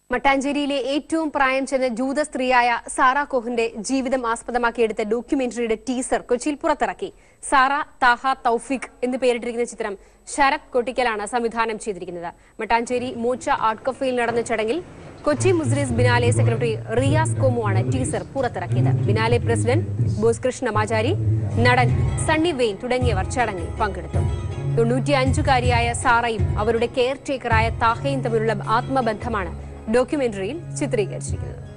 മട്ടാഞ്ചേരിയിലെ ഏറ്റവും പ്രായം ചെന്ന ജൂത സ്ത്രീയായ സാറ കോഹിന്റെ ജീവിതം ആസ്പദമാക്കിയെടുത്ത ഡോക്യുമെന്ററിയുടെ ടീസർ കൊച്ചിയിൽ പുറത്തിറക്കി സാറ താഹ തൌഫിക് എന്ന് പേരിട്ടിരിക്കുന്ന ചിത്രം ശരത് കൊട്ടിക്കലാണ് സംവിധാനം ചെയ്തിരിക്കുന്നത് മട്ടാഞ്ചേരി മോച്ച ആർട്ട് കഫേയിൽ നടന്ന ചടങ്ങിൽ കൊച്ചി മുസ്ലിസ് ബിനാലെ സെക്രട്ടറി റിയാസ് കോമുവാണ് ടീസർ പുറത്തിറക്കിയത് ബിനാലെ പ്രസിഡന്റ് ബോസ് കൃഷ്ണമാചാരി നടൻ സണ്ണി വെയിൻ തുടങ്ങിയവർ ചടങ്ങിൽ പങ്കെടുത്തു തൊണ്ണൂറ്റിയഞ്ചുകാരിയായ സാറയും അവരുടെ കെയർ ടേക്കറായ താഹയും തമ്മിലുള്ള ആത്മബന്ധമാണ് ഡോക്യുമെന്ററിയിൽ ചിത്രീകരിച്ചിരിക്കുന്നത്